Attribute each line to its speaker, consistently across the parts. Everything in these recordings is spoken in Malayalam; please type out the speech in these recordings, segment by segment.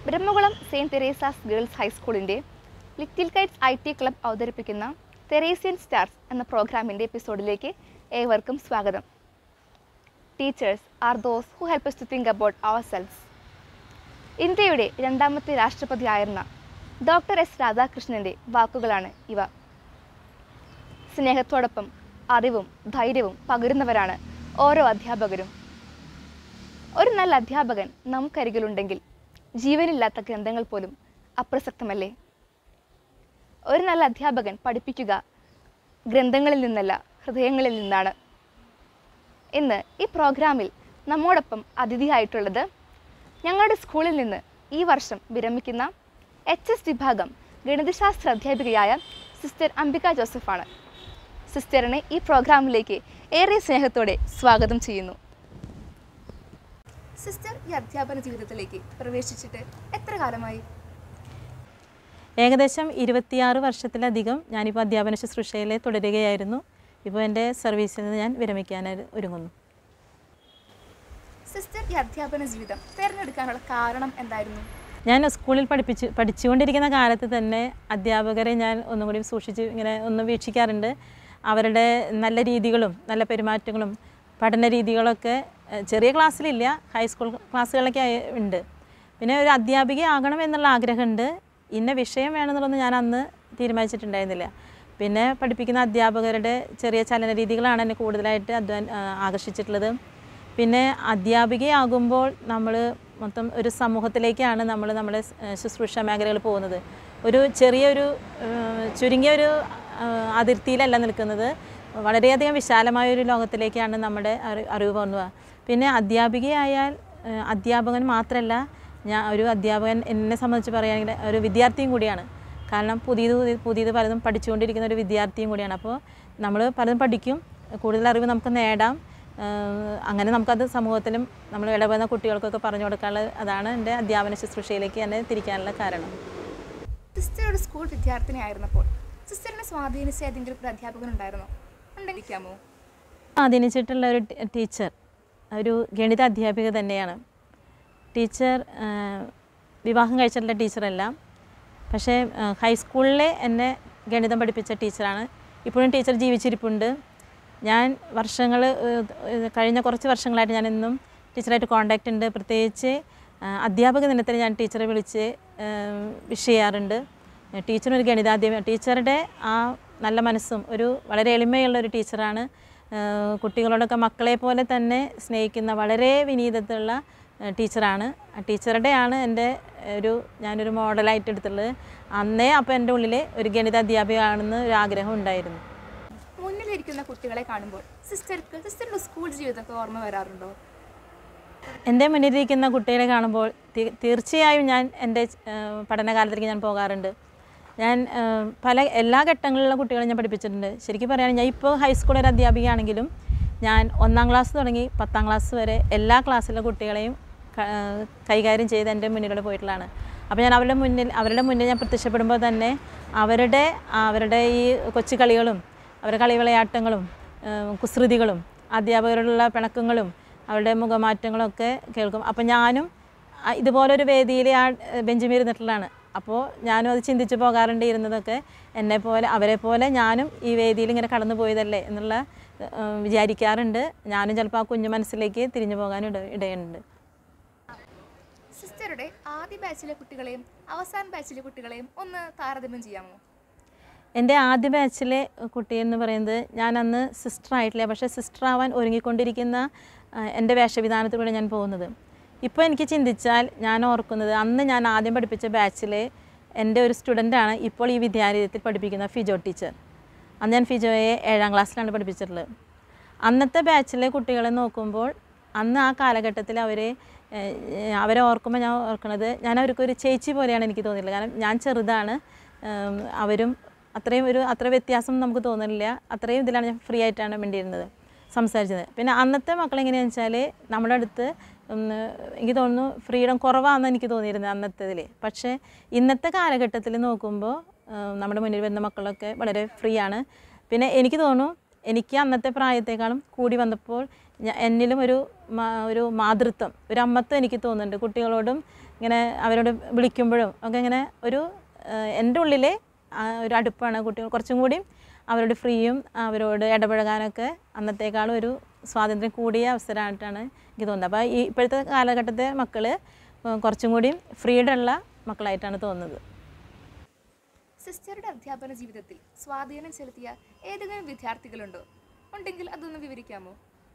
Speaker 1: ബ്രഹ്മകുളം സെയിൻറ്റ് തെരേസാസ് ഗേൾസ് ഹൈസ്കൂളിൻ്റെ little kites I T club അവതരിപ്പിക്കുന്ന തെരേസ്യൻ സ്റ്റാർസ് എന്ന പ്രോഗ്രാമിൻ്റെ എപ്പിസോഡിലേക്ക് ഏവർക്കും സ്വാഗതം teachers are those who help to think about ourselves ഇന്ത്യയുടെ രണ്ടാമത്തെ രാഷ്ട്രപതിയായിരുന്ന ഡോക്ടർ എസ് രാധാകൃഷ്ണൻ്റെ വാക്കുകളാണ് ഇവ സ്നേഹത്തോടൊപ്പം അറിവും ധൈര്യവും പകരുന്നവരാണ് ഓരോ അധ്യാപകരും ഒരു നല്ല അധ്യാപകൻ നമുക്കരികിലുണ്ടെങ്കിൽ ജീവനില്ലാത്ത ഗ്രന്ഥങ്ങൾ പോലും അപ്രസക്തമല്ലേ ഒരു നല്ല അധ്യാപകൻ പഠിപ്പിക്കുക ഗ്രന്ഥങ്ങളിൽ നിന്നല്ല ഹൃദയങ്ങളിൽ നിന്നാണ് ഇന്ന് ഈ പ്രോഗ്രാമിൽ നമ്മോടൊപ്പം അതിഥിയായിട്ടുള്ളത് ഞങ്ങളുടെ സ്കൂളിൽ നിന്ന് ഈ വർഷം വിരമിക്കുന്ന എച്ച് എസ് വിഭാഗം ഗണിതശാസ്ത്ര അധ്യാപികയായ സിസ്റ്റർ അംബിക ജോസഫാണ് സിസ്റ്ററിനെ ഈ പ്രോഗ്രാമിലേക്ക് ഏറെ സ്നേഹത്തോടെ സ്വാഗതം ചെയ്യുന്നു സിസ്റ്റർ ഈ അധ്യാപന ജീവിതത്തിലേക്ക് പ്രവേശിച്ചിട്ട് എത്ര കാലമായി
Speaker 2: ഏകദേശം ഇരുപത്തിയാറ് വർഷത്തിലധികം ഞാനിപ്പോൾ അധ്യാപന ശുശ്രൂഷയിൽ തുടരുകയായിരുന്നു ഇപ്പോൾ എൻ്റെ സർവീസിൽ നിന്ന് ഞാൻ വിരമിക്കാനായി ഒരുങ്ങുന്നു
Speaker 1: സിസ്റ്റർ ഈ അധ്യാപന ജീവിതം തിരഞ്ഞെടുക്കാനുള്ള കാരണം എന്തായിരുന്നു
Speaker 2: ഞാൻ സ്കൂളിൽ പഠിപ്പിച്ച് പഠിച്ചുകൊണ്ടിരിക്കുന്ന കാലത്ത് തന്നെ അധ്യാപകരെ ഞാൻ ഒന്നും കൂടി സൂക്ഷിച്ച് ഇങ്ങനെ ഒന്ന് വീക്ഷിക്കാറുണ്ട് അവരുടെ നല്ല രീതികളും നല്ല പെരുമാറ്റങ്ങളും പഠന രീതികളൊക്കെ ഏഹ്, ചെറിയ ക്ലാസ്സിലില്ല ഹൈസ്കൂൾ ക്ലാസ്സുകളിലൊക്കെ ആയി- ഉണ്ട് പിന്നെ ഒരു അധ്യാപികയാകണം എന്നുള്ള ആഗ്രഹമുണ്ട് ഇന്ന വിഷയം വേണമെന്നുള്ളതൊന്നും ഞാൻ അന്ന് തീരുമാനിച്ചിട്ടുണ്ടായിരുന്നില്ല പിന്നെ പഠിപ്പിക്കുന്ന അധ്യാപകരുടെ ചെറിയ ചലന രീതികളാണ് എന്നെ കൂടുതലായിട്ട് അധ്വാൻ ആ, ആകർഷിച്ചിട്ടുള്ളത് പിന്നെ അധ്യാപികയാകുമ്പോൾ നമ്മൾ മൊത്തം ഒരു സമൂഹത്തിലേക്കാണ് നമ്മൾ നമ്മുടെ സ്- ഏഹ് ശുശ്രൂഷ മേഖലകൾ പോകുന്നത് ഒരു ചെറിയൊരു ഏഹ് ചുരുങ്ങിയ ഒരു ഏഹ് അതിർത്തിയിലല്ല നിൽക്കുന്നത് വളരെയധികം വിശാലമായ ഒരു ലോകത്തിലേക്കാണ് നമ്മുടെ അറി അറിവ് പോകുന്നത് പിന്നെ അധ്യാപികയായാൽ ഏഹ് അധ്യാപകൻ മാത്രമല്ല ഞാൻ ഒരു അധ്യാപകൻ എന്നെ സംബന്ധിച്ച് പറയുകയാണെങ്കിൽ ഒരു വിദ്യാർത്ഥിയും കൂടിയാണ് കാരണം പുതിയത് പുതിയത് പുതിയത് പലതും പഠിച്ചുകൊണ്ടിരിക്കുന്ന ഒരു വിദ്യാർത്ഥിയും കൂടിയാണ് അപ്പോൾ നമ്മൾ പലതും പഠിക്കും കൂടുതൽ അറിവ് നമുക്ക് നേടാം ഏഹ് അങ്ങനെ നമുക്കത് സമൂഹത്തിലും നമ്മൾ ഇടപെടുന്ന കുട്ടികൾക്കൊക്കെ പറഞ്ഞു കൊടുക്കാനുള്ള അതാണ് എൻ്റെ അധ്യാപന ശുശ്രൂഷയിലേക്ക് എന്നെ തിരിക്കാനുള്ള കാരണം
Speaker 1: സിസ്റ്റർ ഒരു സ്കൂൾ വിദ്യാർത്ഥിനിയായിരുന്നപ്പോൾ സിസ്റ്ററിനെ സ്വാധീനിച്ച ഏതെങ്കിലും ഒരു അധ്യാപകൻ ഉണ്ടായിരുന്നോ ഉണ്ടെങ്കിക്കാമോ
Speaker 2: സ്വാധീനിച്ചിട്ടുള്ള ഒരു ടീ- ടീച്ചർ ഒരു ഗണിത അധ്യാപിക തന്നെയാണ് ടീച്ചർ ആ, വിവാഹം കഴിച്ചിട്ടുള്ള ടീച്ചറല്ല പക്ഷേ ആ, ഹൈസ്കൂളിലെ എന്നെ ഗണിതം പഠിപ്പിച്ച ടീച്ചറാണ് ഇപ്പോഴും ടീച്ചർ ജീവിച്ചിരിപ്പുണ്ട് ഞാൻ വർഷങ്ങൾ കഴിഞ്ഞ കുറച്ച് വർഷങ്ങളായിട്ട് ഞാൻ എന്നും ടീച്ചറായിട്ട് കോണ്ടാക്റ്റ് ഉണ്ട് പ്രത്യേകിച്ച് ആ, അധ്യാപക ദിനത്തിന് ഞാൻ ടീച്ചറെ വിളിച്ച് വിഷ് ചെയ്യാറുണ്ട് ടീച്ചർ ഒരു ഗണിതാധ്യാപക ടീച്ചറുടെ ആ നല്ല മനസ്സും ഒരു വളരെ എളിമയുള്ള ഒരു ടീച്ചറാണ് ഏഹ് കുട്ടികളോടൊക്കെ മക്കളെ പോലെ തന്നെ സ്നേഹിക്കുന്ന വളരെ വിനീതത്തുള്ള ഏഹ് ടീച്ചറാണ് ആ ടീച്ചറുടെയാണ് എൻ്റെ ഒരു ഞാനൊരു മോഡലായിട്ട് എടുത്തുള്ളത് അന്നേ അപ്പോൾ എൻ്റെ ഉള്ളിൽ ഒരു ഗണിത അധ്യാപികയാണെന്ന് ഒരു ആഗ്രഹം ഉണ്ടായിരുന്നു
Speaker 1: മുന്നിലിരിക്കുന്ന കുട്ടികളെ കാണുമ്പോൾ സിസ്റ്റർക്ക് സിസ്റ്ററുടെ സ്കൂൾ ജീവിതമൊക്കെ ഓർമ്മ വരാറുണ്ടോ
Speaker 2: എൻ്റെ മുന്നിലിരിക്കുന്ന കുട്ടികളെ കാണുമ്പോൾ തീ- തീർച്ചയായും ഞാൻ എൻ്റെ ഏഹ്, പഠനകാലത്തേക്ക് ഞാൻ പോകാറുണ്ട് ഞാൻ ഏഹ്, പല എല്ലാ ഘട്ടങ്ങളിലുള്ള കുട്ടികളെ ഞാൻ പഠിപ്പിച്ചിട്ടുണ്ട് ശരിക്കും പറയുകയാണെങ്കിൽ ഞാൻ ഇപ്പോൾ ഹൈസ്കൂൾ ഒരു അധ്യാപികയാണെങ്കിലും ഞാൻ ഒന്നാം ക്ലാസ് തുടങ്ങി പത്താം ക്ലാസ് വരെ എല്ലാ ക്ലാസ്സിലെ കുട്ടികളെയും ക- ഏഹ്, കൈകാര്യം ചെയ്ത് എൻ്റെ മുന്നിലൂടെ പോയിട്ടുള്ളതാണ് അപ്പോൾ ഞാൻ അവരുടെ മുന്നിൽ അവരുടെ മുന്നിൽ ഞാൻ പ്രത്യക്ഷപ്പെടുമ്പോൾ തന്നെ അവരുടെ അവരുടെ ഈ കൊച്ചു കളികളും അവരുടെ കളി വിളയാട്ടങ്ങളും ഏഹ്, കുസൃതികളും അധ്യാപകരോടുള്ള പിണക്കങ്ങളും അവരുടെ മുഖമാറ്റങ്ങളൊക്കെ കേൾക്കും അപ്പോൾ ഞാനും ആ ഇതുപോലൊരു വേദിയിൽ ആ ബെഞ്ചിൽ ഇരുന്നിട്ടുള്ളതാണ് അപ്പോൾ ഞാനും അത് ചിന്തിച്ച് പോകാറുണ്ട് ഇരുന്നതൊക്കെ എന്നെ പോലെ അവരെ പോലെ ഞാനും ഈ വേദിയിൽ ഇങ്ങനെ കടന്നു പോയതല്ലേ എന്നുള്ള ഏഹ്, വിചാരിക്കാറുണ്ട് ഞാനും ചിലപ്പോൾ ആ കുഞ്ഞു മനസ്സിലേക്ക് തിരിഞ്ഞു പോകാൻ ഇട ഇടയുണ്ട്
Speaker 1: സിസ്റ്ററുടെ ആദ്യ ബാച്ചിലെ കുട്ടികളെയും അവസാന ബാച്ചിലെ കുട്ടികളെയും ഒന്ന് താരതമ്യം ചെയ്യാമോ
Speaker 2: എൻ്റെ ആദ്യ ബാച്ചിലെ കുട്ടി എന്ന് പറയുന്നത് ഞാൻ അന്ന് സിസ്റ്റർ ആയിട്ടില്ല പക്ഷേ സിസ്റ്റർ ആവാൻ ഒരുങ്ങിക്കൊണ്ടിരിക്കുന്ന ആ, എൻ്റെ വേഷവിധാനത്തിലൂടെ ഞാൻ പോകുന്നത് ഇപ്പോൾ എനിക്ക് ചിന്തിച്ചാൽ ഞാൻ ഓർക്കുന്നത് അന്ന് ഞാൻ ആദ്യം പഠിപ്പിച്ച ബാച്ചിലെ എൻ്റെ ഒരു സ്റ്റുഡൻ്റാണ് ഇപ്പോൾ ഈ വിദ്യാലയത്തിൽ പഠിപ്പിക്കുന്ന ഫിജോ ടീച്ചർ അന്ന് ഞാൻ ഫിജോയെ ഏഴാം ക്ലാസ്സിലാണ് പഠിപ്പിച്ചിട്ടുള്ളത് അന്നത്തെ ബാച്ചിലെ കുട്ടികളെ നോക്കുമ്പോൾ അന്ന് ആ കാലഘട്ടത്തിൽ അവരെ ഏഹ്, അവരെ ഓർക്കുമ്പോൾ ഞാൻ ഓർക്കുന്നത് ഞാൻ അവർക്കൊരു ചേച്ചി പോലെയാണ് എനിക്ക് തോന്നിയിട്ടുള്ളത് കാരണം ഞാൻ ചെറുതാണ് ഉം, അവരും അത്രയും ഒരു അത്ര വ്യത്യാസം നമുക്ക് തോന്നുന്നില്ല അത്രയും ഇതിലാണ് ഞാൻ ഫ്രീ ആയിട്ടാണ് വേണ്ടിയിരുന്നത് സംസാരിച്ചത് പിന്നെ അന്നത്തെ മക്കൾ എങ്ങനെയാണെന്ന് വെച്ചാൽ നമ്മുടെ അടുത്ത് ഒന്ന് എനിക്ക് തോന്നുന്നു ഫ്രീഡം കുറവാണെന്ന് എനിക്ക് തോന്നിയിരുന്നത് അന്നത്തേതിൽ പക്ഷേ ഇന്നത്തെ കാലഘട്ടത്തിൽ നോക്കുമ്പോൾ ഉം, നമ്മുടെ മുന്നിൽ വരുന്ന മക്കളൊക്കെ വളരെ ഫ്രീ ആണ് പിന്നെ എനിക്ക് തോന്നുന്നു എനിക്ക് അന്നത്തെ പ്രായത്തെക്കാളും കൂടി വന്നപ്പോൾ ഞ- എന്നിലും ഒരു മാ- ഒരു മാതൃത്വം ഒരു അമ്മത്വം എനിക്ക് തോന്നുന്നുണ്ട് കുട്ടികളോടും ഇങ്ങനെ അവരോട് വിളിക്കുമ്പോഴും ഒക്കെ ഇങ്ങനെ ഒരു ഏഹ്, എൻ്റെ ഉള്ളിലെ ആ ഒരു അടുപ്പാണ് കുട്ടികൾ കുറച്ചും കൂടി അവരോട് ഫ്രീയും അവരോട് ഇടപഴകാനൊക്കെ അന്നത്തേക്കാളും ഒരു സ്വാതന്ത്ര്യം കൂടിയ അവസരമായിട്ടാണ് എനിക്ക് തോന്നുന്നത് അപ്പോൾ ഈ ഇപ്പോഴത്തെ കാലഘട്ടത്തെ മക്കൾ കുറച്ചും കൂടി ഫ്രീഡം ഉള്ള മക്കളായിട്ടാണ് തോന്നുന്നത്
Speaker 1: സിസ്റ്ററുടെ അധ്യാപന ജീവിതത്തിൽ സ്വാധീനം ചെലുത്തിയ ഏതെങ്കിലും വിദ്യാർത്ഥികളുണ്ടോ ഉണ്ടെങ്കിൽ അതൊന്ന് വിവരിക്കാമോ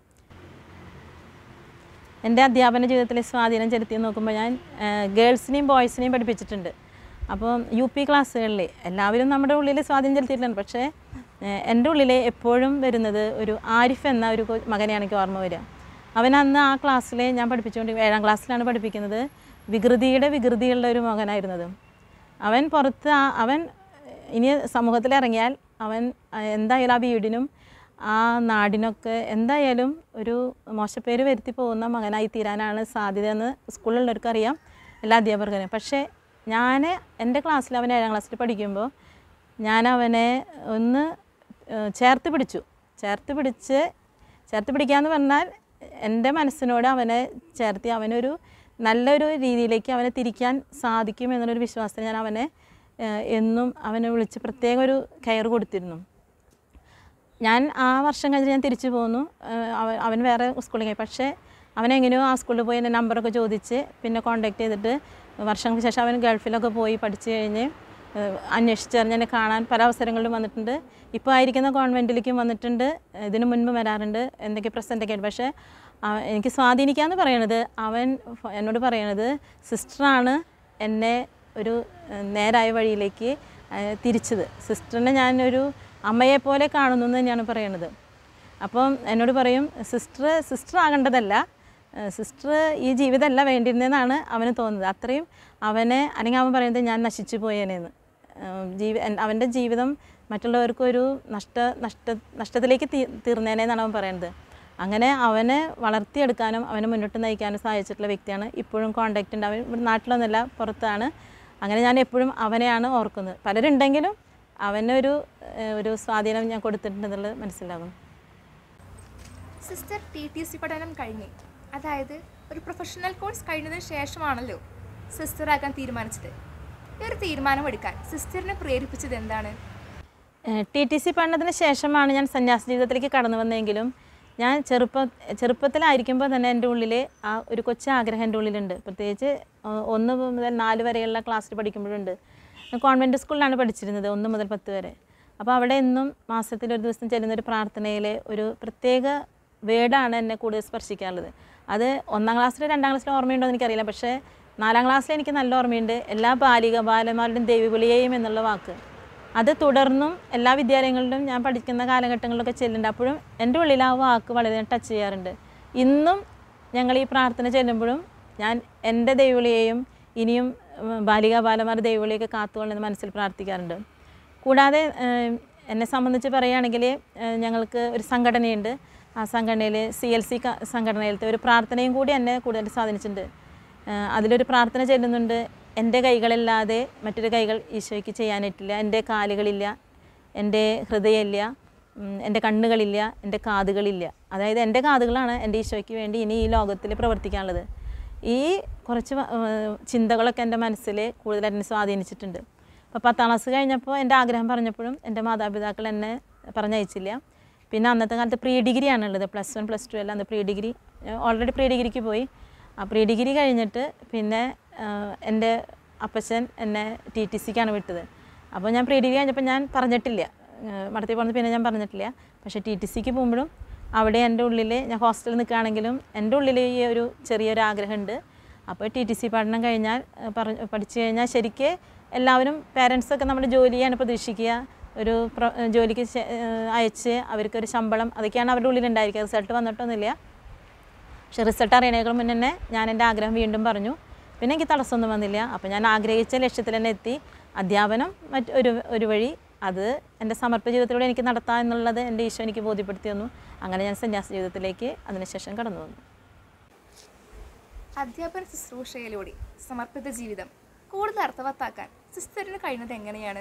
Speaker 2: എൻ്റെ അധ്യാപന ജീവിതത്തിൽ സ്വാധീനം ചെലുത്തി നോക്കുമ്പോൾ ഞാൻ ഗേൾസിനെയും ബോയ്സിനെയും പഠിപ്പിച്ചിട്ടുണ്ട് അപ്പോൾ യു പി ക്ലാസ്സുകളിൽ എല്ലാവരും നമ്മുടെ ഉള്ളിൽ സ്വാധീനം ചെലുത്തിയിട്ടുണ്ട് പക്ഷേ ഏഹ്, എൻ്റെ ഉള്ളിൽ എപ്പോഴും വരുന്നത് ഒരു ആരിഫ് എന്ന ഒരു കൊ- മകനെയാണ് എനിക്ക് ഓർമ്മ വരിക അവൻ അന്ന് ആ ക്ലാസ്സിൽ ഞാൻ പഠിപ്പിച്ചുകൊണ്ട് ഏഴാം ക്ലാസ്സിലാണ് പഠിപ്പിക്കുന്നത് വികൃതിയുടെ വികൃതിയുള്ള ഒരു മകനായിരുന്നത് അവൻ പുറത്ത് ആ- അവൻ ഇനി സമൂഹത്തിൽ ഇറങ്ങിയാൽ അവൻ അഹ് എന്തായാലും ആ വീടിനും ആ നാടിനൊക്കെ എന്തായാലും ഒരു മോശപ്പേര് വരുത്തി പോകുന്ന മകനായി തീരാനാണ് സാധ്യതയെന്ന് സ്കൂളിലുള്ളവർക്ക് അറിയാം എല്ലാ അധ്യാപകർക്കും പക്ഷേ ഞാൻ എൻ്റെ ക്ലാസ്സിൽ അവൻ ഏഴാം ക്ലാസ്സിൽ പഠിക്കുമ്പോൾ ഞാൻ അവനെ ഒന്ന് ഏഹ്, ചേർത്ത് പിടിച്ചു ചേർത്ത് പിടിച്ച് ചേർത്ത് പിടിക്കാന്ന് പറഞ്ഞാൽ എൻ്റെ മനസ്സിനോട് അവനെ ചേർത്തി അവനൊരു നല്ലൊരു രീതിയിലേക്ക് അവനെ തിരിക്കാൻ സാധിക്കും എന്നുള്ളൊരു വിശ്വാസത്തിൽ ഞാൻ അവനെ ഏഹ്, എന്നും അവനെ വിളിച്ച് പ്രത്യേക ഒരു കെയർ കൊടുത്തിരുന്നു ഞാൻ ആ വർഷം കഴിഞ്ഞ് ഞാൻ തിരിച്ചു പോന്നു ഏഹ് അവൻ അവൻ വേറെ സ്കൂളിൽ പോയി പക്ഷേ അവൻ എങ്ങനെയോ ആ സ്കൂളിൽ പോയി എൻ്റെ നമ്പറൊക്കെ ചോദിച്ച് പിന്നെ കോൺടാക്ട് ചെയ്തിട്ട് വർഷങ്ങൾക്ക് ശേഷം അവൻ ഗൾഫിലൊക്കെ പോയി പഠിച്ചു കഴിഞ്ഞ് ഏഹ് അന്വേഷിച്ചറിഞ്ഞ് എന്നെ കാണാൻ പല അവസരങ്ങളിലും വന്നിട്ടുണ്ട് ഇപ്പോൾ ആയിരിക്കുന്ന കോൺവെൻറ്റിലേക്കും വന്നിട്ടുണ്ട് ഇതിനു മുൻപ് വരാറുണ്ട് എന്തൊക്കെ പ്രസൻറ്റൊക്കെ ആയിട്ട് പക്ഷേ അവൻ എനിക്ക് സ്വാധീനിക്കാന്ന് പറയണത് അവൻ ഫ- എന്നോട് പറയണത് സിസ്റ്ററാണ് എന്നെ ഒരു ഏഹ്, നേരായ വഴിയിലേക്ക് ഏഹ്, തിരിച്ചത് സിസ്റ്ററിനെ ഞാനൊരു അമ്മയെ പോലെ കാണുന്നു എന്ന് തന്നെയാണ് പറയണത് അപ്പം എന്നോട് പറയും സിസ്റ്റർ സിസ്റ്റർ ആകേണ്ടതല്ല സിസ്റ്റർ ഈ ജീവിതമല്ല വേണ്ടിയിരുന്നതെന്നാണ് അവന് തോന്നുന്നത് അത്രയും അവനെ അല്ലെങ്കിൽ അവൻ പറയുന്നത് ഞാൻ നശിച്ചു പോയേനെന്ന് ഏഹ് ജീവി എൻ- അവൻ്റെ ജീവിതം മറ്റുള്ളവർക്കൊരു നഷ്ട നഷ്ട നഷ്ടത്തിലേക്ക് തീ തീർന്നേനെന്നാണ് അവൻ പറയുന്നത് അങ്ങനെ അവനെ വളർത്തിയെടുക്കാനും അവനെ മുന്നോട്ട് നയിക്കാനും സഹായിച്ചിട്ടുള്ള വ്യക്തിയാണ് ഇപ്പോഴും കോണ്ടാക്റ്റ് ഉണ്ട് അവൻ ഇവിടെ നാട്ടിലൊന്നുമല്ല പുറത്താണ് അങ്ങനെ ഞാൻ എപ്പോഴും അവനെയാണ് ഓർക്കുന്നത് പലരുണ്ടെങ്കിലും അവനൊരു ഏഹ് ഒരു സ്വാധീനം ഞാൻ കൊടുത്തിട്ടുണ്ടെന്നുള്ളത് മനസ്സിലാകും
Speaker 1: സിസ്റ്റർ ടി ടി സി പഠനം കഴിഞ്ഞ് അതായത് ഒരു പ്രൊഫഷണൽ കോഴ്സ് കഴിഞ്ഞതിന് ശേഷമാണല്ലോ സിസ്റ്റർ ആകാൻ തീരുമാനിച്ചത് ഈ ഒരു തീരുമാനമെടുക്കാൻ സിസ്റ്ററിനെ പ്രേരിപ്പിച്ചത് എന്താണ്
Speaker 2: ടി ടി സി പഠനത്തിന് ശേഷമാണ് ഞാൻ സന്യാസ ജീവിതത്തിലേക്ക് കടന്നു വന്നതെങ്കിലും ഞാൻ ചെറുപ്പ ചെറുപ്പത്തിലായിരിക്കുമ്പോൾ തന്നെ എൻ്റെ ഉള്ളിൽ ആ ഒരു കൊച്ചു ആഗ്രഹം എൻ്റെ ഉള്ളിലുണ്ട് പ്രത്യേകിച്ച് ആ, ഒന്ന് മുതൽ നാല് വരെയുള്ള ക്ലാസ്സിൽ പഠിക്കുമ്പോഴുണ്ട് ഞാൻ കോൺവെൻറ്റ് സ്കൂളിലാണ് പഠിച്ചിരുന്നത് ഒന്ന് മുതൽ പത്ത് വരെ അപ്പോൾ അവിടെ എന്നും മാസത്തിൽ ഒരു ദിവസം ചെല്ലുന്ന ഒരു പ്രാർത്ഥനയിലെ ഒരു പ്രത്യേക വേർഡാണ് എന്നെ കൂടുതൽ സ്പർശിക്കാറുള്ളത് അത് ഒന്നാം ക്ലാസ്സിൽ രണ്ടാം ക്ലാസ്സിൽ ഓർമ്മയുണ്ടോ എന്ന് എനിക്കറിയില്ല പക്ഷേ നാലാം ക്ലാസ്സിൽ എനിക്ക് നല്ല ഓർമ്മയുണ്ട് എല്ലാ ബാലിക ബാലന്മാരുടെയും ദൈവവിളിയെയും എന്നുള്ള വാക്ക് അത് തുടർന്നും എല്ലാ വിദ്യാലയങ്ങളിലും ഞാൻ പഠിക്കുന്ന കാലഘട്ടങ്ങളിലൊക്കെ ചെല്ലുന്നുണ്ട് അപ്പോഴും എൻ്റെ ഉള്ളിൽ ആ വാക്ക് വളരെ ടച്ച് ചെയ്യാറുണ്ട് ഇന്നും ഞങ്ങൾ ഈ പ്രാർത്ഥന ചെല്ലുമ്പോഴും ഞാൻ എൻ്റെ ദൈവവിളിയെയും ഇനിയും ഉം, ബാലികാ ബാലന്മാർ ദൈവവിളിയൊക്കെ കാത്തുകൊണ്ടെന്ന് മനസ്സിൽ പ്രാർത്ഥിക്കാറുണ്ട് കൂടാതെ ഏഹ്, എന്നെ സംബന്ധിച്ച് പറയുകയാണെങ്കിൽ ഏഹ്, ഞങ്ങൾക്ക് ഒരു സംഘടനയുണ്ട് ആ സംഘടനയിൽ സി എൽ സി സംഘടനയിലത്തെ ഒരു പ്രാർത്ഥനയും കൂടി എന്നെ കൂടുതൽ സ്വാധീനിച്ചിട്ടുണ്ട് ഏഹ്, അതിലൊരു പ്രാർത്ഥന ചെല്ലുന്നുണ്ട് എൻ്റെ കൈകളില്ലാതെ മറ്റൊരു കൈകൾ ഈശോയ്ക്ക് ചെയ്യാനായിട്ടില്ല എൻ്റെ കാലുകളില്ല എൻ്റെ ഹൃദയമില്ല ഉം, എൻ്റെ കണ്ണുകളില്ല എൻ്റെ കാതുകളില്ല അതായത് എൻ്റെ കാതുകളാണ് എൻ്റെ ഈശോയ്ക്ക് വേണ്ടി ഇനി ഈ ലോകത്തിൽ പ്രവർത്തിക്കാനുള്ളത് ഈ കുറച്ച് വ- ഏഹ് ചിന്തകളൊക്കെ എൻ്റെ മനസ്സിൽ കൂടുതൽ എന്നെ സ്വാധീനിച്ചിട്ടുണ്ട് അപ്പോൾ പത്താം ക്ലാസ് കഴിഞ്ഞപ്പോൾ എൻ്റെ ആഗ്രഹം പറഞ്ഞപ്പോഴും എൻ്റെ മാതാപിതാക്കൾ എന്നെ പറഞ്ഞയച്ചില്ല പിന്നെ അന്നത്തെ കാലത്ത് പ്രീ ഡിഗ്രി ആണുള്ളത് പ്ലസ് വൺ പ്ലസ് ടു എല്ലാം പ്രീ ഡിഗ്രി ഓൾറെഡി പ്രീ ഡിഗ്രിക്ക് പോയി ആ പ്രീ ഡിഗ്രി കഴിഞ്ഞിട്ട് പിന്നെ ആഹ്, എൻ്റെ അപ്പച്ചൻ എന്നെ ടി ടി സിക്കാണ് വിട്ടത് അപ്പോൾ ഞാൻ പ്രീ ഡിഗ്രി കഴിഞ്ഞപ്പോൾ ഞാൻ പറഞ്ഞിട്ടില്ല ആഹ്, മടത്തിൽ പോകുന്നത് പിന്നെ ഞാൻ പറഞ്ഞിട്ടില്ല പക്ഷേ ടി ടി സിക്ക് പോകുമ്പോഴും അവിടെ എൻ്റെ ഉള്ളിൽ ഞാൻ ഹോസ്റ്റലിൽ നിൽക്കുകയാണെങ്കിലും എൻ്റെ ഉള്ളിൽ ഈ ഒരു ചെറിയൊരു ആഗ്രഹമുണ്ട് അപ്പോൾ ടി ടി സി പഠനം കഴിഞ്ഞാൽ ആഹ്, പറഞ്ഞ് പഠിച്ചു കഴിഞ്ഞാൽ ശരിക്ക് എല്ലാവരും പേരൻസൊക്കെ നമ്മുടെ ജോലിയാണ് പ്രതീക്ഷിക്കുക ഒരു പ്ര ജോലിക്ക് ശേ- ആഹ് അയച്ച് അവർക്കൊരു ശമ്പളം അതൊക്കെയാണ് അവരുടെ ഉള്ളിൽ ഉണ്ടായിരിക്കുക റിസൾട്ട് വന്നിട്ടൊന്നുമില്ല പക്ഷെ റിസൾട്ട് അറിയണേക്കാൾ മുന്നേ തന്നെ ഞാൻ എൻ്റെ ആഗ്രഹം വീണ്ടും പറഞ്ഞു പിന്നെ എനിക്ക് തടസ്സമൊന്നും വന്നില്ല അപ്പോൾ ഞാൻ ആഗ്രഹിച്ച ലക്ഷ്യത്തിൽ തന്നെ എത്തി അധ്യാപനം മറ്റ് ഒരു ഒരു വഴി അത് എൻ്റെ സമർപ്പ ജീവിതത്തിലൂടെ എനിക്ക് നടത്താം എന്നുള്ളത് എൻ്റെ ഈശോ എനിക്ക് ബോധ്യപ്പെടുത്തി തന്നു അങ്ങനെ ഞാൻ സന്യാസ ജീവിതത്തിലേക്ക് അതിനുശേഷം കടന്നു വന്നു
Speaker 1: അധ്യാപന ശുശ്രൂഷയിലൂടെ സമർപ്പിത ജീവിതം കൂടുതൽ അർത്ഥവത്താക്കാൻ സിസ്റ്ററിന് കഴിഞ്ഞത് എങ്ങനെയാണ്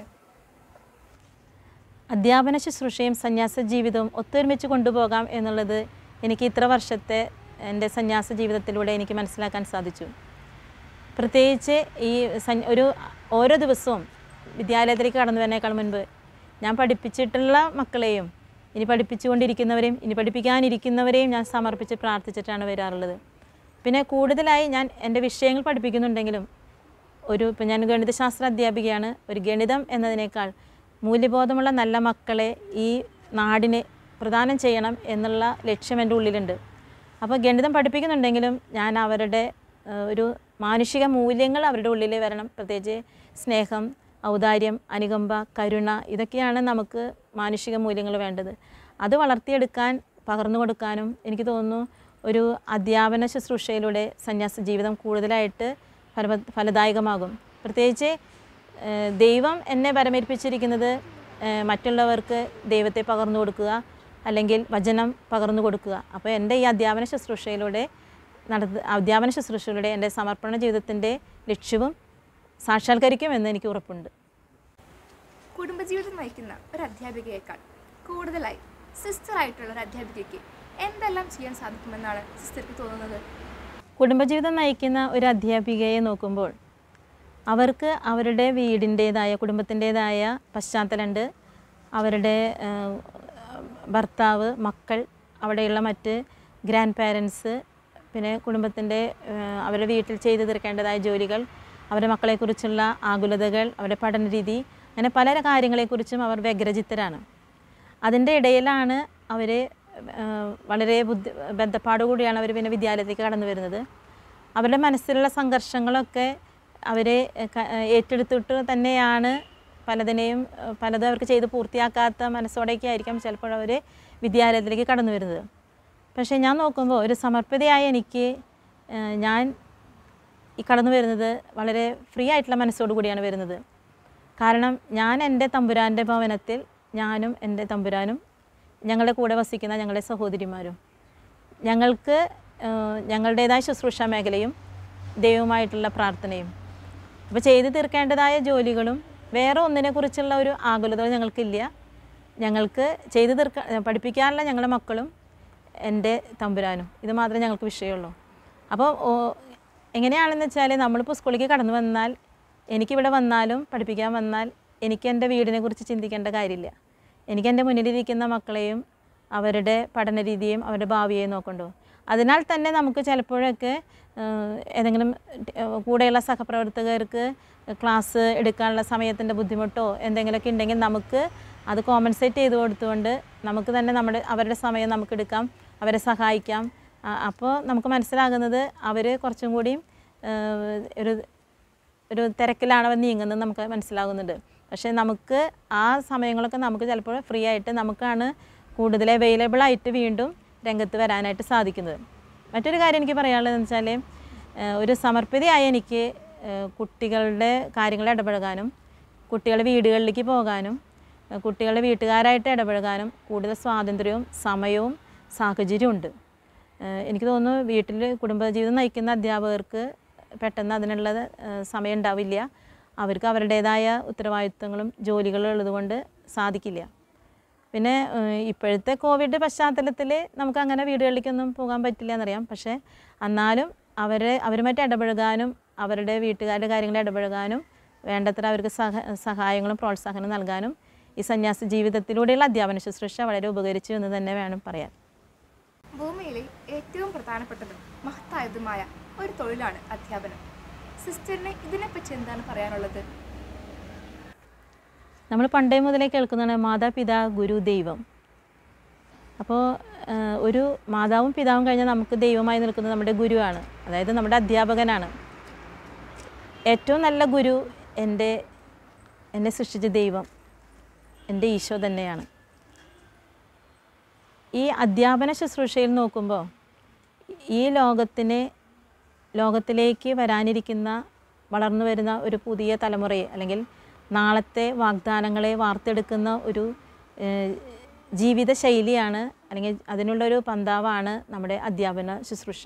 Speaker 2: അധ്യാപന ശുശ്രൂഷയും സന്യാസ ജീവിതവും ഒത്തൊരുമിച്ച് കൊണ്ടുപോകാം എന്നുള്ളത് എനിക്ക് ഇത്ര വർഷത്തെ എൻ്റെ സന്യാസ ജീവിതത്തിലൂടെ എനിക്ക് മനസ്സിലാക്കാൻ സാധിച്ചു പ്രത്യേകിച്ച് ഈ സൻ- ഒരു ഓരോ ദിവസവും വിദ്യാലയത്തിലേക്ക് കടന്നു വരുന്നേക്കാൾ മുൻപ് ഞാൻ പഠിപ്പിച്ചിട്ടുള്ള മക്കളെയും ഇനി പഠിപ്പിച്ചുകൊണ്ടിരിക്കുന്നവരെയും ഇനി പഠിപ്പിക്കാനിരിക്കുന്നവരെയും ഞാൻ സമർപ്പിച്ച് പ്രാർത്ഥിച്ചിട്ടാണ് വരാറുള്ളത് പിന്നെ കൂടുതലായി ഞാൻ എൻ്റെ വിഷയങ്ങൾ പഠിപ്പിക്കുന്നുണ്ടെങ്കിലും ഒരു ഇപ്പം ഞാൻ ഗണിതശാസ്ത്ര അധ്യാപികയാണ് ഒരു ഗണിതം എന്നതിനേക്കാൾ മൂല്യബോധമുള്ള നല്ല മക്കളെ ഈ നാടിന് പ്രദാനം ചെയ്യണം എന്നുള്ള ലക്ഷ്യം എൻ്റെ ഉള്ളിലുണ്ട് അപ്പോൾ ഗണിതം പഠിപ്പിക്കുന്നുണ്ടെങ്കിലും ഞാൻ അവരുടെ ഏഹ്, ഒരു മാനുഷിക മൂല്യങ്ങൾ അവരുടെ ഉള്ളിൽ വരണം പ്രത്യേകിച്ച് സ്നേഹം ഔദാര്യം അനുകമ്പ കരുണ ഇതൊക്കെയാണ് നമുക്ക് മാനുഷിക മൂല്യങ്ങൾ വേണ്ടത് അത് വളർത്തിയെടുക്കാൻ പകർന്നു കൊടുക്കാനും എനിക്ക് തോന്നുന്നു ഒരു അധ്യാപന ശുശ്രൂഷയിലൂടെ സന്യാസ ജീവിതം കൂടുതലായിട്ട് ഫല ഫലദായകമാകും പ്രത്യേകിച്ച് ഏഹ്, ദൈവം എന്നെ പരമേൽപ്പിച്ചിരിക്കുന്നത് ഏഹ്, മറ്റുള്ളവർക്ക് ദൈവത്തെ പകർന്നു കൊടുക്കുക അല്ലെങ്കിൽ വചനം പകർന്നു കൊടുക്കുക അപ്പോൾ എൻ്റെ ഈ അധ്യാപന ശുശ്രൂഷയിലൂടെ നടത്ത അധ്യാപന ശുശ്രൂഷയിലൂടെ എൻ്റെ സമർപ്പണ ജീവിതത്തിൻ്റെ ലക്ഷ്യവും സാക്ഷാത്കരിക്കുമെന്ന് എനിക്ക് ഉറപ്പുണ്ട്
Speaker 1: കുടുംബജീവിതം നയിക്കുന്ന ഒരു അധ്യാപികയേക്കാൾ കൂടുതലായി സിസ്റ്റർ ആയിട്ടുള്ള ഒരു അധ്യാപികയ്ക്ക് എന്തെല്ലാം ചെയ്യാൻ സാധിക്കുമെന്നാണ് സിസ്റ്റർക്ക് തോന്നുന്നത്
Speaker 2: കുടുംബജീവിതം നയിക്കുന്ന ഒരു അധ്യാപികയെ നോക്കുമ്പോൾ അവർക്ക് അവരുടെ വീടിൻ്റേതായ കുടുംബത്തിൻ്റേതായ പശ്ചാത്തലമുണ്ട് അവരുടെ ആ, ഭർത്താവ് മക്കൾ അവിടെയുള്ള മറ്റ് ഗ്രാൻഡ് പാരൻസ് പിന്നെ കുടുംബത്തിൻ്റെ ആ, അവരുടെ വീട്ടിൽ ചെയ്തു തീർക്കേണ്ടതായ ജോലികൾ അവരുടെ മക്കളെക്കുറിച്ചുള്ള ആകുലതകൾ അവരുടെ പഠന രീതി അങ്ങനെ പല കാര്യങ്ങളെക്കുറിച്ചും അവർ വ്യഗ്രചിത്തരാണ് അതിൻ്റെ ഇടയിലാണ് അവർ വളരെ ബുദ്ധി ബന്ധപ്പാടുകൂടിയാണ് അവർ പിന്നെ വിദ്യാലയത്തിലേക്ക് കടന്നു വരുന്നത് അവരുടെ മനസ്സിലുള്ള സംഘർഷങ്ങളൊക്കെ അവരെ ക- ഏറ്റെടുത്തിട്ട് തന്നെയാണ് പലതിനെയും ഏഹ്, പലതും അവർക്ക് ചെയ്ത് പൂർത്തിയാക്കാത്ത മനസ്സോടെയൊക്കെ ആയിരിക്കാം ചിലപ്പോൾ അവർ വിദ്യാലയത്തിലേക്ക് കടന്നു വരുന്നത് പക്ഷേ ഞാൻ നോക്കുമ്പോൾ ഒരു സമർപ്പിതയായ എനിക്ക് ഏഹ്, ഞാൻ ഈ കടന്നു വരുന്നത് വളരെ ഫ്രീ ആയിട്ടുള്ള മനസ്സോടു കൂടിയാണ് വരുന്നത് കാരണം ഞാൻ എൻ്റെ തമ്പുരാൻ്റെ ഭവനത്തിൽ ഞാനും എൻ്റെ തമ്പുരാനും ഞങ്ങളുടെ കൂടെ വസിക്കുന്ന ഞങ്ങളുടെ സഹോദരിമാരും ഞങ്ങൾക്ക് ഏഹ്, ഞങ്ങളുടേതായ ശുശ്രൂഷ മേഖലയും ദൈവവുമായിട്ടുള്ള പ്രാർത്ഥനയും അപ്പോൾ ചെയ്തു തീർക്കേണ്ടതായ ജോലികളും വേറെ ഒന്നിനെക്കുറിച്ചുള്ള ഒരു ആകുലത ഞങ്ങൾക്കില്ല ഞങ്ങൾക്ക് ചെയ്തു തീർക്ക പഠിപ്പിക്കാനുള്ള ഞങ്ങളുടെ മക്കളും എൻ്റെ തമ്പുരാനും ഇത് മാത്രമേ ഞങ്ങൾക്ക് വിഷയമുള്ളൂ അപ്പോൾ ഓ- എങ്ങനെയാണെന്ന് വെച്ചാൽ നമ്മളിപ്പോൾ സ്കൂളിലേക്ക് കടന്നു വന്നാൽ എനിക്കിവിടെ വന്നാലും പഠിപ്പിക്കാൻ വന്നാൽ എനിക്ക് എൻ്റെ വീടിനെ കുറിച്ച് ചിന്തിക്കേണ്ട കാര്യമില്ല എനിക്ക് എൻ്റെ മുന്നിലിരിക്കുന്ന മക്കളെയും അവരുടെ പഠന രീതിയും അവരുടെ ഭാവിയെയും നോക്കണ്ടോ അതിനാൽ തന്നെ നമുക്ക് ചിലപ്പോഴൊക്കെ ഏഹ്, ഏതെങ്കിലും ഏഹ്, കൂടെയുള്ള സഹപ്രവർത്തകർക്ക് ക്ലാസ് എടുക്കാനുള്ള സമയത്തിൻ്റെ ബുദ്ധിമുട്ടോ എന്തെങ്കിലുമൊക്കെ ഉണ്ടെങ്കിൽ നമുക്ക് അത് കോമ്പൻസേറ്റ് ചെയ്ത് കൊടുത്തുകൊണ്ട് നമുക്ക് തന്നെ നമ്മുടെ അവരുടെ സമയം നമുക്ക് എടുക്കാം അവരെ സഹായിക്കാം ആ- അപ്പോൾ നമുക്ക് മനസ്സിലാകുന്നത് അവർ കുറച്ചും കൂടിയും ഏഹ്, ഒരു ഒരു തിരക്കിലാണ് അവർ നീങ്ങുന്നത് നമുക്ക് മനസ്സിലാകുന്നുണ്ട് പക്ഷേ നമുക്ക് ആ സമയങ്ങളൊക്കെ നമുക്ക് ചിലപ്പോൾ ഫ്രീ ആയിട്ട് നമുക്കാണ് കൂടുതൽ അവൈലബിൾ ആയിട്ട് വീണ്ടും രംഗത്ത് വരാനായിട്ട് സാധിക്കുന്നത് മറ്റൊരു കാര്യം എനിക്ക് പറയാനുള്ളതെന്ന് വെച്ചാൽ ഏഹ്, ഒരു സമർപ്പിതയായ എനിക്ക് ഏഹ്, കുട്ടികളുടെ കാര്യങ്ങളിൽ ഇടപഴകാനും കുട്ടികളുടെ വീടുകളിലേക്ക് പോകാനും ഏഹ്, കുട്ടികളുടെ വീട്ടുകാരായിട്ട് ഇടപഴകാനും കൂടുതൽ സ്വാതന്ത്ര്യവും സമയവും സാഹചര്യവും ഉണ്ട് ഏഹ് എനിക്ക് തോന്നുന്നു വീട്ടിൽ കുടുംബജീവിതം നയിക്കുന്ന അധ്യാപകർക്ക് പെട്ടെന്ന് അതിനുള്ള ഏഹ് സമയം ഉണ്ടാവില്ല അവർക്ക് അവരുടേതായ ഉത്തരവാദിത്വങ്ങളും ജോലികളും ഉള്ളതുകൊണ്ട് സാധിക്കില്ല പിന്നെ ഏഹ് ഇപ്പോഴത്തെ കോവിഡ് പശ്ചാത്തലത്തിൽ നമുക്ക് അങ്ങനെ വീടുകളിലേക്കൊന്നും പോകാൻ പറ്റില്ല എന്നറിയാം പക്ഷേ എന്നാലും അവരെ അവരുമായിട്ട് ഇടപഴകാനും അവരുടെ വീട്ടുകാരുടെ കാര്യങ്ങളിൽ ഇടപഴകാനും വേണ്ടത്ര അവർക്ക് സഹ സഹായങ്ങളും പ്രോത്സാഹനവും നൽകാനും ഈ സന്യാസ ജീവിതത്തിലൂടെയുള്ള അധ്യാപന ശുശ്രൂഷ വളരെ ഉപകരിച്ചു എന്ന് തന്നെ വേണം പറയാൻ
Speaker 1: ഭൂമിയിലെ ഏറ്റവും പ്രധാനപ്പെട്ടതും മഹത്തായതുമായ ഒരു തൊഴിലാണ് അധ്യാപനം സിസ്റ്ററിന് ഇതിനെപ്പറ്റി എന്താണ് പറയാനുള്ളത്
Speaker 2: നമ്മൾ പണ്ടേ മുതലേ കേൾക്കുന്നതാണ് മാതാപിതാ ഗുരു ദൈവം അപ്പോൾ ഒരു മാതാവും പിതാവും കഴിഞ്ഞാൽ നമുക്ക് ദൈവമായി നിൽക്കുന്നത് നമ്മുടെ ഗുരുവാണ് അതായത് നമ്മുടെ അധ്യാപകനാണ് ഏറ്റവും നല്ല ഗുരു എൻ്റെ എന്നെ സൃഷ്ടിച്ച ദൈവം എൻ്റെ ഈശോ തന്നെയാണ് ഈ അധ്യാപന ശുശ്രൂഷയിൽ നോക്കുമ്പോൾ ഈ ലോകത്തിന് ലോകത്തിലേക്ക് വരാനിരിക്കുന്ന വളർന്നു വരുന്ന ഒരു പുതിയ തലമുറയെ അല്ലെങ്കിൽ നാളത്തെ വാഗ്ദാനങ്ങളെ വാർത്തെടുക്കുന്ന ഒരു ഏഹ്, ജീവിത ശൈലിയാണ് അല്ലെങ്കിൽ അതിനുള്ളൊരു പന്താവാണ് നമ്മുടെ അധ്യാപന ശുശ്രൂഷ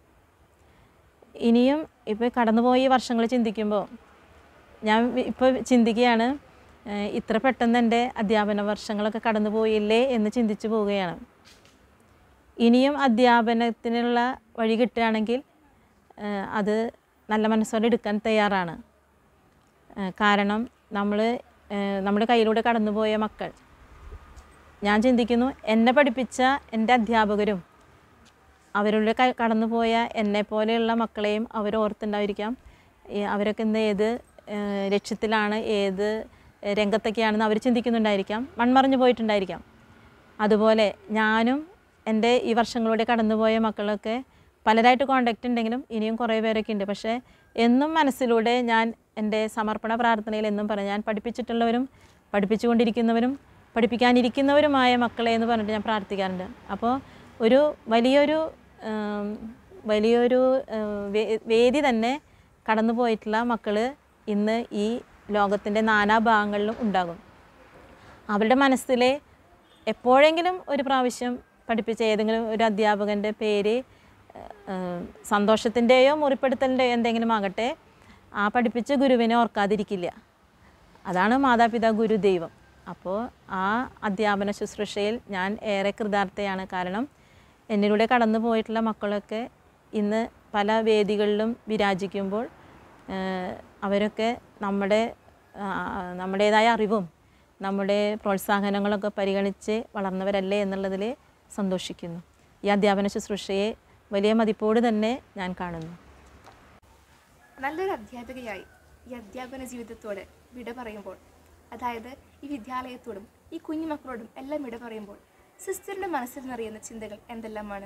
Speaker 2: ഇനിയും ഇപ്പോൾ കടന്നുപോയ വർഷങ്ങൾ ചിന്തിക്കുമ്പോൾ ഞാൻ ഇപ്പോൾ ചിന്തിക്കുകയാണ് ഏഹ്, ഇത്ര പെട്ടെന്ന് എൻ്റെ അധ്യാപന വർഷങ്ങളൊക്കെ കടന്നു പോയില്ലേ എന്ന് ചിന്തിച്ചു പോവുകയാണ് ഇനിയും അധ്യാപനത്തിനുള്ള വഴി കിട്ടുകയാണെങ്കിൽ ഏഹ്, അത് നല്ല മനസ്സോടെ എടുക്കാൻ തയ്യാറാണ് ഏഹ്, കാരണം നമ്മൾ നമ്മുടെ കയ്യിലൂടെ കടന്നുപോയ മക്കൾ ഞാൻ ചിന്തിക്കുന്നു എന്നെ പഠിപ്പിച്ച എൻ്റെ അധ്യാപകരും അവരുടെ ക- കടന്നുപോയ എന്നെ പോലെയുള്ള മക്കളെയും അവർ ഓർത്തുണ്ടായിരിക്കാം ഈ അവരൊക്കെ ഇന്ന് ഏത് ഏഹ്, ലക്ഷ്യത്തിലാണ് ഏത് രംഗത്തൊക്കെയാണെന്ന് അവർ ചിന്തിക്കുന്നുണ്ടായിരിക്കാം മൺമറഞ്ഞു പോയിട്ടുണ്ടായിരിക്കാം അതുപോലെ ഞാനും എൻ്റെ ഈ വർഷങ്ങളിലൂടെ കടന്നുപോയ മക്കളൊക്കെ പലരായിട്ട് കോണ്ടാക്റ്റ് ഉണ്ടെങ്കിലും ഇനിയും കുറേ പേരൊക്കെ ഉണ്ട് പക്ഷേ എന്നും മനസ്സിലൂടെ ഞാൻ എൻ്റെ സമർപ്പണ പ്രാർത്ഥനയിൽ എന്നും പറഞ്ഞു ഞാൻ പഠിപ്പിച്ചിട്ടുള്ളവരും പഠിപ്പിച്ചുകൊണ്ടിരിക്കുന്നവരും പഠിപ്പിക്കാനിരിക്കുന്നവരുമായ മക്കളെ എന്ന് പറഞ്ഞിട്ട് ഞാൻ പ്രാർത്ഥിക്കാറുണ്ട് അപ്പോൾ ഒരു വലിയൊരു ഉം, വലിയൊരു ഉം, വേ- വേദി തന്നെ കടന്നു പോയിട്ടുള്ള മക്കൾ ഇന്ന് ഈ ലോകത്തിൻ്റെ നാനാഭാഗങ്ങളിലും ഉണ്ടാകും അവരുടെ മനസ്സിലെ എപ്പോഴെങ്കിലും ഒരു പ്രാവശ്യം പഠിപ്പിച്ച ഏതെങ്കിലും ഒരു അധ്യാപകൻ്റെ പേര് ഏഹ്, സന്തോഷത്തിൻ്റെയോ മുറിപ്പെടുത്തലിൻ്റെയോ എന്തെങ്കിലും ആകട്ടെ ആ പഠിപ്പിച്ച ഗുരുവിനെ ഓർക്കാതിരിക്കില്ല അതാണ് മാതാപിതാ ഗുരു ദൈവം അപ്പോൾ ആ അധ്യാപന ശുശ്രൂഷയിൽ ഞാൻ ഏറെ കൃതാർത്ഥയാണ് കാരണം എന്നിലൂടെ കടന്നു പോയിട്ടുള്ള മക്കളൊക്കെ ഇന്ന് പല വേദികളിലും വിരാജിക്കുമ്പോൾ ഏഹ്, അവരൊക്കെ നമ്മുടെ ആ, നമ്മുടേതായ അറിവും നമ്മുടെ പ്രോത്സാഹനങ്ങളൊക്കെ പരിഗണിച്ച് വളർന്നവരല്ലേ എന്നുള്ളതിൽ സന്തോഷിക്കുന്നു ഈ അധ്യാപന ശുശ്രൂഷയെ വലിയ മതിപ്പോട് തന്നെ ഞാൻ കാണുന്നു
Speaker 1: നല്ലൊരു അധ്യാപികയായി ഈ അധ്യാപന ജീവിതത്തോട് വിട പറയുമ്പോൾ അതായത് ഈ വിദ്യാലയത്തോടും ഈ കുഞ്ഞുമക്കളോടും എല്ലാം വിട പറയുമ്പോൾ സിസ്റ്ററിന്റെ മനസ്സിൽ നിറയുന്ന ചിന്തകൾ എന്തെല്ലാമാണ്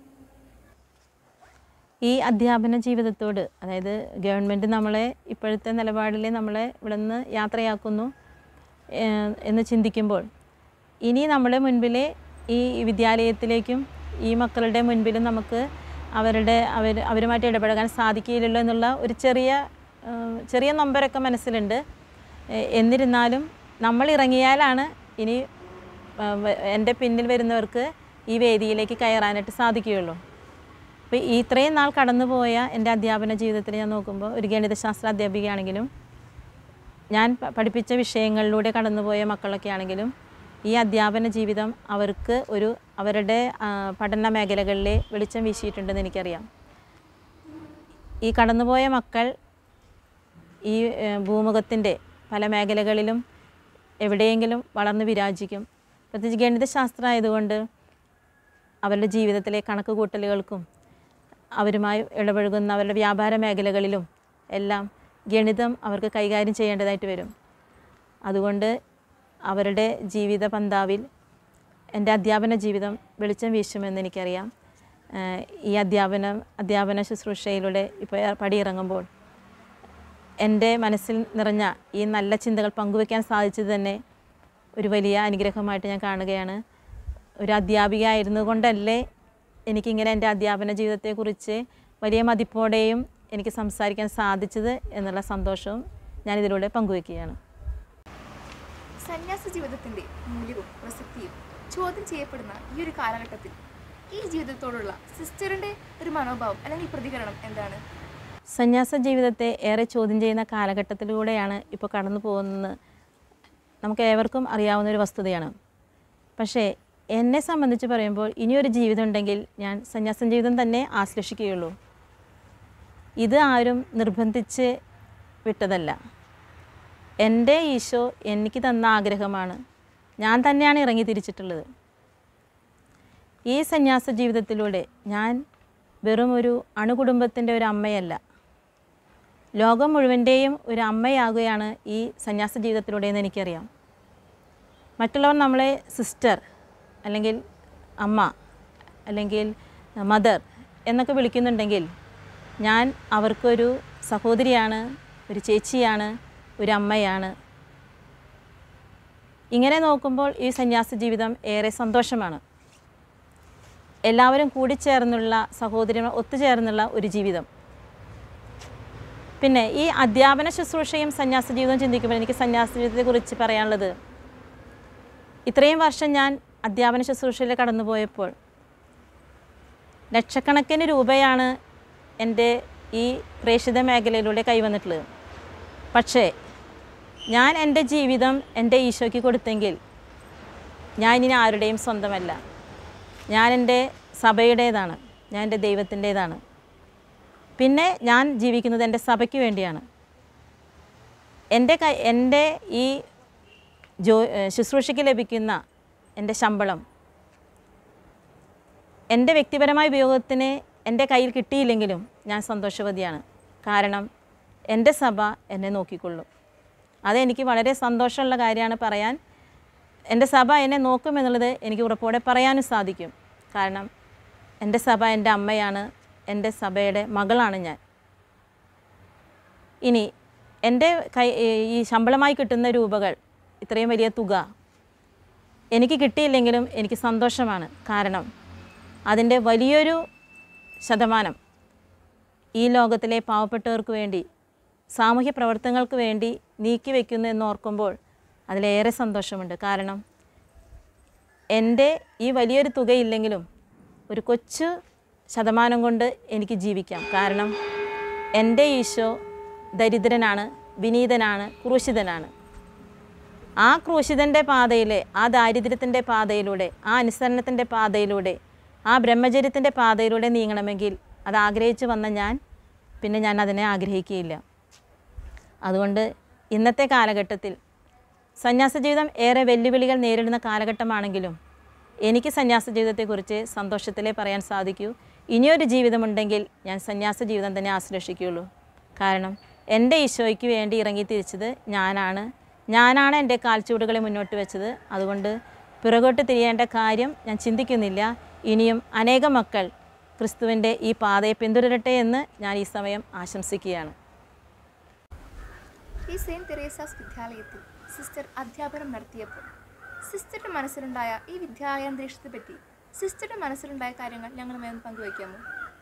Speaker 2: ഈ അധ്യാപന ജീവിതത്തോട് അതായത് ഗവൺമെൻറ് നമ്മളെ ഇപ്പോഴത്തെ നിലപാടിൽ നമ്മളെ ഇവിടെ നിന്ന് യാത്രയാക്കുന്നു ഏഹ്, എന്ന് ചിന്തിക്കുമ്പോൾ ഇനി നമ്മുടെ മുൻപിൽ ഈ വിദ്യാലയത്തിലേക്കും ഈ മക്കളുടെ മുൻപിലും നമുക്ക് അവരുടെ അവർ അവരുമായിട്ട് ഇടപഴകാൻ സാധിക്കില്ലല്ലോ എന്നുള്ള ഒരു ചെറിയ ഏഹ്, ചെറിയ നമ്പരൊക്കെ മനസ്സിലുണ്ട് ഏഹ്, എന്നിരുന്നാലും നമ്മൾ ഇറങ്ങിയാലാണ് ഇനി ഏഹ്, വ- എൻ്റെ പിന്നിൽ വരുന്നവർക്ക് ഈ വേദിയിലേക്ക് കയറാനായിട്ട് സാധിക്കുകയുള്ളൂ അപ്പോൾ ഈ ഇത്രയും നാൾ കടന്നുപോയ എൻ്റെ അധ്യാപന ജീവിതത്തിൽ ഞാൻ നോക്കുമ്പോൾ ഒരു ഗണിതശാസ്ത്ര അധ്യാപികയാണെങ്കിലും ഞാൻ പ- പഠിപ്പിച്ച വിഷയങ്ങളിലൂടെ കടന്നുപോയ മക്കളൊക്കെ ആണെങ്കിലും ഈ അധ്യാപന ജീവിതം അവർക്ക് ഒരു അവരുടെ ആ, പഠന മേഖലകളിൽ വെളിച്ചം വീശിയിട്ടുണ്ടെന്ന് എനിക്കറിയാം ഈ കടന്നുപോയ മക്കൾ ഈ ഏഹ്, ഭൂമുഖത്തിൻ്റെ പല മേഖലകളിലും എവിടെയെങ്കിലും വളർന്ന് വിരാജിക്കും പ്രത്യേകിച്ച് ഗണിതശാസ്ത്രം ആയതുകൊണ്ട് അവരുടെ ജീവിതത്തിലെ കണക്ക് കൂട്ടലുകൾക്കും അവരുമായി ഇടപഴകുന്ന അവരുടെ വ്യാപാര മേഖലകളിലും എല്ലാം ഗണിതം അവർക്ക് കൈകാര്യം ചെയ്യേണ്ടതായിട്ട് വരും അതുകൊണ്ട് അവരുടെ ജീവിത പന്താവിൽ എൻ്റെ അധ്യാപന ജീവിതം വെളിച്ചം വീശുമെന്ന് എനിക്കറിയാം ഏഹ് ഈ അധ്യാപന അധ്യാപന ശുശ്രൂഷയിലൂടെ ഇപ്പോൾ പടിയിറങ്ങുമ്പോൾ എൻ്റെ മനസ്സിൽ നിറഞ്ഞ ഈ നല്ല ചിന്തകൾ പങ്കുവയ്ക്കാൻ സാധിച്ചത് തന്നെ ഒരു വലിയ അനുഗ്രഹമായിട്ട് ഞാൻ കാണുകയാണ് ഒരു അധ്യാപിക ആയിരുന്നു കൊണ്ടല്ലേ എനിക്കിങ്ങനെ എൻ്റെ അധ്യാപന ജീവിതത്തെക്കുറിച്ച് വലിയ മതിപ്പോടെയും എനിക്ക് സംസാരിക്കാൻ സാധിച്ചത് എന്നുള്ള സന്തോഷവും ഞാനിതിലൂടെ പങ്കുവയ്ക്കുകയാണ്
Speaker 1: സന്യാസ ജീവിതത്തിന്റെ മൂല്യവും പ്രസക്തിയും ചോദ്യം ചെയ്യപ്പെടുന്ന ഈ ഒരു കാലഘട്ടത്തിൽ ഈ ജീവിതത്തോടുള്ള സിസ്റ്ററിന്റെ ഒരു മനോഭാവം അല്ലെങ്കിൽ പ്രതികരണം എന്താണ്
Speaker 2: സന്യാസ ജീവിതത്തെ ഏറെ ചോദ്യം ചെയ്യുന്ന കാലഘട്ടത്തിലൂടെയാണ് ഇപ്പോൾ കടന്നു പോകുന്നത് നമുക്ക് ഏവർക്കും അറിയാവുന്ന ഒരു വസ്തുതയാണ് പക്ഷേ എന്നെ സംബന്ധിച്ച് പറയുമ്പോൾ ഇനിയൊരു ജീവിതം ഉണ്ടെങ്കിൽ ഞാൻ സന്യാസ ജീവിതം തന്നെ ആശ്ലേഷിക്കുകയുള്ളൂ ഇത് ആരും നിർബന്ധിച്ച് വിട്ടതല്ല എൻ്റെ ഈശോ എനിക്ക് തന്ന ആഗ്രഹമാണ് ഞാൻ തന്നെയാണ് ഇറങ്ങി തിരിച്ചിട്ടുള്ളത് ഈ സന്യാസ ജീവിതത്തിലൂടെ ഞാൻ വെറും ഒരു അണുകുടുംബത്തിൻ്റെ ഒരു അമ്മയല്ല ലോകം മുഴുവൻ്റെയും ഒരു അമ്മയാകുകയാണ് ഈ സന്യാസ ജീവിതത്തിലൂടെ എന്ന് എനിക്കറിയാം മറ്റുള്ളവർ നമ്മളെ സിസ്റ്റർ അല്ലെങ്കിൽ അമ്മ അല്ലെങ്കിൽ മദർ എന്നൊക്കെ വിളിക്കുന്നുണ്ടെങ്കിൽ ഞാൻ അവർക്കൊരു സഹോദരിയാണ് ഒരു ചേച്ചിയാണ് ഒരു അമ്മയാണ് ഇങ്ങനെ നോക്കുമ്പോൾ ഈ സന്യാസ ജീവിതം ഏറെ സന്തോഷമാണ് എല്ലാവരും കൂടിച്ചേർന്നുള്ള സഹോദരങ്ങൾ ഒത്തുചേർന്നുള്ള ഒരു ജീവിതം പിന്നെ ഈ അധ്യാപന ശുശ്രൂഷയും സന്യാസ ജീവിതവും ചിന്തിക്കുമ്പോൾ എനിക്ക് സന്യാസ ജീവിതത്തെക്കുറിച്ച് പറയാനുള്ളത് ഇത്രയും വർഷം ഞാൻ അധ്യാപന ശുശ്രൂഷയിൽ കടന്നുപോയപ്പോൾ ലക്ഷക്കണക്കിന് രൂപയാണ് എൻ്റെ ഈ പ്രേക്ഷിത മേഖലയിലൂടെ കൈവന്നിട്ടുള്ളത് പക്ഷേ ഞാൻ എൻ്റെ ജീവിതം എൻ്റെ ഈശോയ്ക്ക് കൊടുത്തെങ്കിൽ ഞാൻ ഇനി ആരുടെയും സ്വന്തമല്ല ഞാൻ എൻ്റെ സഭയുടേതാണ് ഞാൻ എൻ്റെ ദൈവത്തിൻ്റേതാണ് പിന്നെ ഞാൻ ജീവിക്കുന്നത് എൻ്റെ സഭയ്ക്ക് വേണ്ടിയാണ് എൻ്റെ കൈ എൻ്റെ ഈ ജോ ഏഹ് ശുശ്രൂഷയ്ക്ക് ലഭിക്കുന്ന എൻ്റെ ശമ്പളം എൻ്റെ വ്യക്തിപരമായ ഉപയോഗത്തിന് എൻ്റെ കയ്യിൽ കിട്ടിയില്ലെങ്കിലും ഞാൻ സന്തോഷവതിയാണ് കാരണം എൻ്റെ സഭ എന്നെ നോക്കിക്കൊള്ളും അതെനിക്ക് വളരെ സന്തോഷമുള്ള കാര്യമാണ് പറയാൻ എൻ്റെ സഭ എന്നെ നോക്കുമെന്നുള്ളത് എനിക്ക് ഉറപ്പോടെ പറയാനും സാധിക്കും കാരണം എൻ്റെ സഭ എൻ്റെ അമ്മയാണ് എൻ്റെ സഭയുടെ മകളാണ് ഞാൻ ഇനി എൻ്റെ കൈ ഈ ശമ്പളമായി കിട്ടുന്ന രൂപകൾ ഇത്രയും വലിയ തുക എനിക്ക് കിട്ടിയില്ലെങ്കിലും എനിക്ക് സന്തോഷമാണ് കാരണം അതിൻ്റെ വലിയൊരു ശതമാനം ഈ ലോകത്തിലെ പാവപ്പെട്ടവർക്ക് വേണ്ടി സാമൂഹ്യ പ്രവർത്തനങ്ങൾക്ക് വേണ്ടി നീക്കി വയ്ക്കുന്നു എന്ന് ഓർക്കുമ്പോൾ അതിലേറെ സന്തോഷമുണ്ട് കാരണം എൻ്റെ ഈ വലിയൊരു തുകയില്ലെങ്കിലും ഒരു കൊച്ചു ശതമാനം കൊണ്ട് എനിക്ക് ജീവിക്കാം കാരണം എൻ്റെ ഈശോ ദരിദ്രനാണ് വിനീതനാണ് ക്രൂശിതനാണ് ആ ക്രൂശിതൻ്റെ പാതയിലെ ആ ദാരിദ്ര്യത്തിൻ്റെ പാതയിലൂടെ ആ അനുസരണത്തിൻ്റെ പാതയിലൂടെ ആ ബ്രഹ്മചര്യത്തിൻ്റെ പാതയിലൂടെ നീങ്ങണമെങ്കിൽ അത് ആഗ്രഹിച്ച് വന്ന ഞാൻ പിന്നെ ഞാൻ അതിനെ ആഗ്രഹിക്കുകയില്ല അതുകൊണ്ട് ഇന്നത്തെ കാലഘട്ടത്തിൽ സന്യാസ ജീവിതം ഏറെ വെല്ലുവിളികൾ നേരിടുന്ന കാലഘട്ടമാണെങ്കിലും എനിക്ക് സന്യാസ ജീവിതത്തെക്കുറിച്ച് സന്തോഷത്തിലേ പറയാൻ സാധിക്കൂ ഇനിയൊരു ജീവിതമുണ്ടെങ്കിൽ ഞാൻ സന്യാസ ജീവിതം തന്നെ ആശ്ലേഷിക്കുകയുള്ളൂ കാരണം എൻ്റെ ഈശോയ്ക്ക് വേണ്ടി ഇറങ്ങി തിരിച്ചത് ഞാനാണ് ഞാനാണ് എൻ്റെ കാൽച്ചുവടുകളെ മുന്നോട്ട് വെച്ചത് അതുകൊണ്ട് പിറകോട്ട് തിരിയേണ്ട കാര്യം ഞാൻ ചിന്തിക്കുന്നില്ല ഇനിയും അനേകം മക്കൾ ക്രിസ്തുവിൻ്റെ ഈ പാതയെ പിന്തുടരട്ടെ എന്ന് ഞാൻ ഈ സമയം ആശംസിക്കുകയാണ്
Speaker 1: ഈ സെയിൻറ്റ് തെരേസാസ് വിദ്യാലയത്തിൽ സിസ്റ്റർ അധ്യാപനം നടത്തിയപ്പോൾ സിസ്റ്ററുടെ മനസ്സിലുണ്ടായ ഈ വിദ്യാലയാന്തരീക്ഷത്തെ പറ്റി സിസ്റ്ററുടെ മനസ്സിലുണ്ടായ കാര്യങ്ങൾ ഞങ്ങളുമായി ഒന്ന് പങ്കുവയ്ക്കാമോ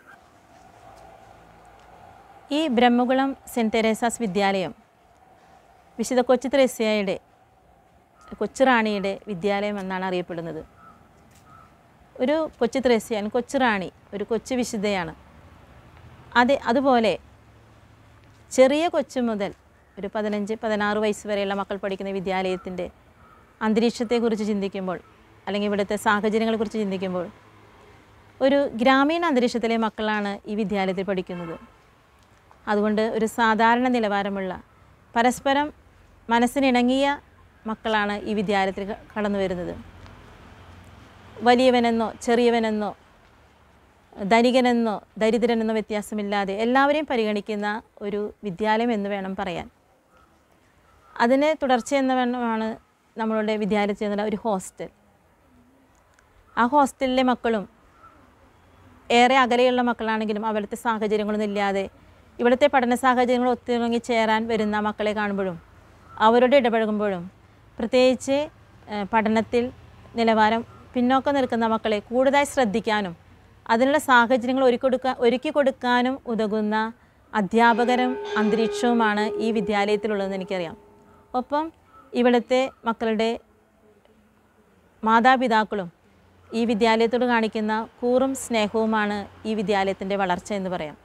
Speaker 2: ഈ ബ്രഹ്മകുളം സെൻറ്റ് തെരേസാസ് വിദ്യാലയം വിശുദ്ധ കൊച്ചു ത്രേസ്യയുടെ കൊച്ചുറാണിയുടെ വിദ്യാലയം എന്നാണ് അറിയപ്പെടുന്നത് ഒരു കൊച്ചു ത്രേസ്യൻ കൊച്ചുറാണി ഒരു കൊച്ചു വിശുദ്ധയാണ് അത് അതുപോലെ ചെറിയ കൊച്ചു മുതൽ ഒരു പതിനഞ്ച് പതിനാറ് വയസ്സ് വരെയുള്ള മക്കൾ പഠിക്കുന്ന വിദ്യാലയത്തിൻ്റെ അന്തരീക്ഷത്തെക്കുറിച്ച് ചിന്തിക്കുമ്പോൾ അല്ലെങ്കിൽ ഇവിടുത്തെ സാഹചര്യങ്ങളെക്കുറിച്ച് ചിന്തിക്കുമ്പോൾ ഒരു ഗ്രാമീണ അന്തരീക്ഷത്തിലെ മക്കളാണ് ഈ വിദ്യാലയത്തിൽ പഠിക്കുന്നത് അതുകൊണ്ട് ഒരു സാധാരണ നിലവാരമുള്ള പരസ്പരം മനസ്സിനിണങ്ങിയ മക്കളാണ് ഈ വിദ്യാലയത്തിൽ ക- കടന്നു വരുന്നത് വലിയവനെന്നോ ചെറിയവനെന്നോ ധനികനെന്നോ ദരിദ്രനെന്നോ വ്യത്യാസമില്ലാതെ എല്ലാവരെയും പരിഗണിക്കുന്ന ഒരു വിദ്യാലയം എന്ന് വേണം പറയാൻ അതിന് തുടർച്ചയെന്ന വേണമാണ് നമ്മളുടെ വിദ്യാലയത്തിൽ ചെയ്യുന്ന ഒരു ഹോസ്റ്റൽ ആ ഹോസ്റ്റലിലെ മക്കളും ഏറെ അകലെയുള്ള മക്കളാണെങ്കിലും അവിടുത്തെ സാഹചര്യങ്ങളൊന്നും ഇല്ലാതെ ഇവിടുത്തെ പഠന സാഹചര്യങ്ങൾ ഒത്തിണങ്ങി ചേരാൻ വരുന്ന മക്കളെ കാണുമ്പോഴും അവരോട് ഇടപഴകുമ്പോഴും പ്രത്യേകിച്ച് ഏഹ്, പഠനത്തിൽ നിലവാരം പിന്നോക്കം നിൽക്കുന്ന മക്കളെ കൂടുതലായി ശ്രദ്ധിക്കാനും അതിനുള്ള സാഹചര്യങ്ങൾ ഒരുക്കി കൊടുക്കാൻ ഒരുക്കി കൊടുക്കാനും ഉതകുന്ന അധ്യാപകരും അന്തരീക്ഷവുമാണ് ഈ വിദ്യാലയത്തിലുള്ളതെന്ന് എനിക്കറിയാം ഒപ്പം ഇവിടുത്തെ മക്കളുടെ മാതാപിതാക്കളും ഈ വിദ്യാലയത്തോട് കാണിക്കുന്ന കൂറും സ്നേഹവുമാണ് ഈ വിദ്യാലയത്തിൻ്റെ വളർച്ച എന്ന് പറയാം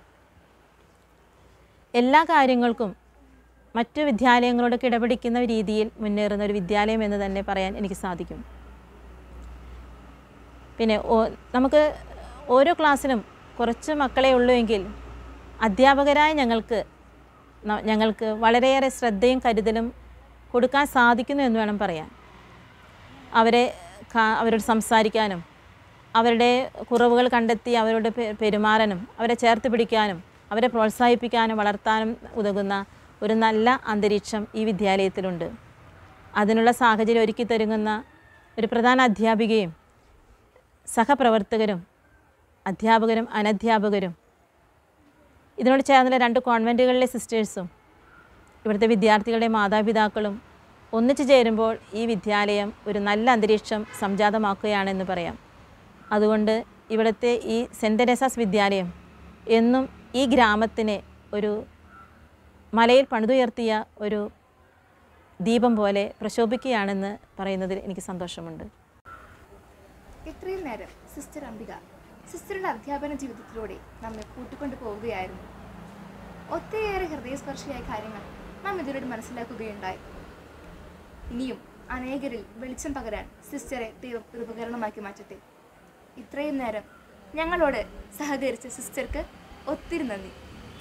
Speaker 2: എല്ലാ കാര്യങ്ങൾക്കും മറ്റു വിദ്യാലയങ്ങളോട് കിടപിടിക്കുന്ന രീതിയിൽ മുന്നേറുന്ന ഒരു വിദ്യാലയം എന്ന് തന്നെ പറയാൻ എനിക്ക് സാധിക്കും പിന്നെ ഓ- നമുക്ക് ഓരോ ക്ലാസ്സിലും കുറച്ച് മക്കളെ ഉള്ളൂ എങ്കിൽ അധ്യാപകരായ ഞങ്ങൾക്ക് ന- ഞങ്ങൾക്ക് വളരെയേറെ ശ്രദ്ധയും കരുതലും കൊടുക്കാൻ സാധിക്കുന്നു എന്ന് വേണം പറയാൻ അവരെ കാ- അവരോട് സംസാരിക്കാനും അവരുടെ കുറവുകൾ കണ്ടെത്തി അവരോട് പെ- പെരുമാറാനും അവരെ ചേർത്ത് പിടിക്കാനും അവരെ പ്രോത്സാഹിപ്പിക്കാനും വളർത്താനും ഉതകുന്ന ഒരു നല്ല അന്തരീക്ഷം ഈ വിദ്യാലയത്തിലുണ്ട് അതിനുള്ള സാഹചര്യം ഒരുക്കി തരുന്ന ഒരു പ്രധാന അധ്യാപികയും സഹപ്രവർത്തകരും അധ്യാപകരും അനധ്യാപകരും ഇതിനോട് ചേർന്നുള്ള രണ്ട് കോൺവെൻറ്റുകളിലെ സിസ്റ്റേഴ്സും ഇവിടുത്തെ വിദ്യാർത്ഥികളുടെ മാതാപിതാക്കളും ഒന്നിച്ചു ചേരുമ്പോൾ ഈ വിദ്യാലയം ഒരു നല്ല അന്തരീക്ഷം സംജാതമാക്കുകയാണെന്ന് പറയാം അതുകൊണ്ട് ഇവിടുത്തെ ഈ സെൻറ്റ് തെരേസാസ് വിദ്യാലയം എന്നും ഈ ഗ്രാമത്തിനെ ഒരു മലയിൽ പണിതുയർത്തിയ ഒരു ദീപം പോലെ പ്രശോഭിക്കുകയാണെന്ന് പറയുന്നതിൽ എനിക്ക് സന്തോഷമുണ്ട്
Speaker 1: ഇത്രയും നേരം സിസ്റ്റർ അംബിക സിസ്റ്ററുടെ അധ്യാപന ജീവിതത്തിലൂടെ നമ്മെ കൂട്ടിക്കൊണ്ടു പോവുകയായിരുന്നു ഒത്തിരിയേറെ ഹൃദയസ്പർശിയായ കാര്യങ്ങൾ നാം ഇതിലൂടെ മനസ്സിലാക്കുകയുണ്ടായി ഇനിയും അനേകരിൽ വെളിച്ചം പകരാൻ സിസ്റ്ററെ ദൈവം ഒരു ഉപകരണമാക്കി മാറ്റട്ടെ ഇത്രയും നേരം ഞങ്ങളോട് സഹകരിച്ച സിസ്റ്റർക്ക് ഒത്തിരി നന്ദി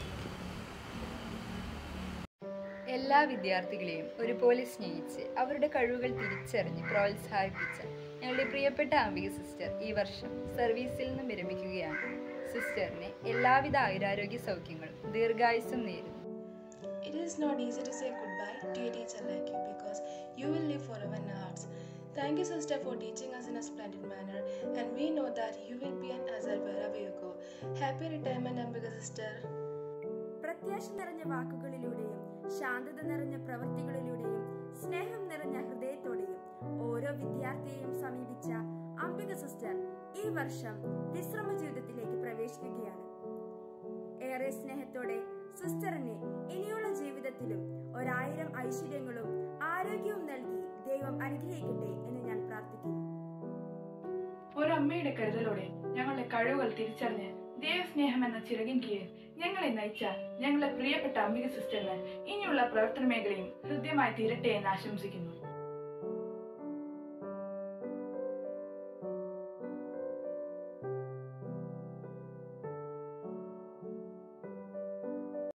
Speaker 3: എല്ലാ വിദ്യാർത്ഥികളെയും ഒരുപോലെ സ്നേഹിച്ച് അവരുടെ കഴിവുകൾ തിരിച്ചറിഞ്ഞ് പ്രോത്സാഹിപ്പിച്ച ഞങ്ങളുടെ പ്രിയപ്പെട്ട അംബിക സിസ്റ്റർ ഈ വർഷം സർവീസിൽ നിന്നും വിരമിക്കുകയാണ് സിസ്റ്ററിന് എല്ലാവിധ ആയുരാരോഗ്യ സൗഖ്യങ്ങളും ദീർഘായുസ്സും നേരുന്നു
Speaker 4: It is not easy to say goodbye to a teacher like you because you will live forever in our hearts. Thank you, sister, for teaching us in a splendid manner, and we know that you will be an azar wherever you go. Happy retirement, Ambika sister.
Speaker 5: പ്രത്യാശ നിറഞ്ഞ വാക്കുകളിലൂടെയും ശാന്തത നിറഞ്ഞ പ്രവൃത്തികളിലൂടെയും സ്നേഹം നിറഞ്ഞ ഹൃദയത്തോടെയും ഓരോ വിദ്യാർത്ഥിയെയും സമീപിച്ച അംബിക സിസ്റ്റർ ഈ വർഷം വിശ്രമ ജീവിതത്തിലേക്ക് പ്രവേശിക്കുകയാണ് ഏറെ സ്നേഹത്തോടെ സിസ്റ്ററിനെ ഇനിയുള്ള ജീവിതത്തിലും ഒരായിരം ഐശ്വര്യങ്ങളും ആരോഗ്യവും നൽകി ദൈവം അനുഗ്രഹിക്കട്ടെ എന്ന് ഞാൻ പ്രാർത്ഥിക്കുന്നു
Speaker 6: ഒരമ്മയുടെ കരുതലോടെ ഞങ്ങളുടെ കഴിവുകൾ തിരിച്ചറിഞ്ഞ് ദൈവസ്നേഹം എന്ന ചിറകിൻ കീഴിൽ ഞങ്ങളെ നയിച്ച ഞങ്ങളുടെ പ്രിയപ്പെട്ട അംബിക സിസ്റ്ററിന് ഇനിയുള്ള പ്രവർത്തന മേഖലയും ഹൃദ്യമായി തീരട്ടെ എന്ന് ആശംസിക്കുന്നു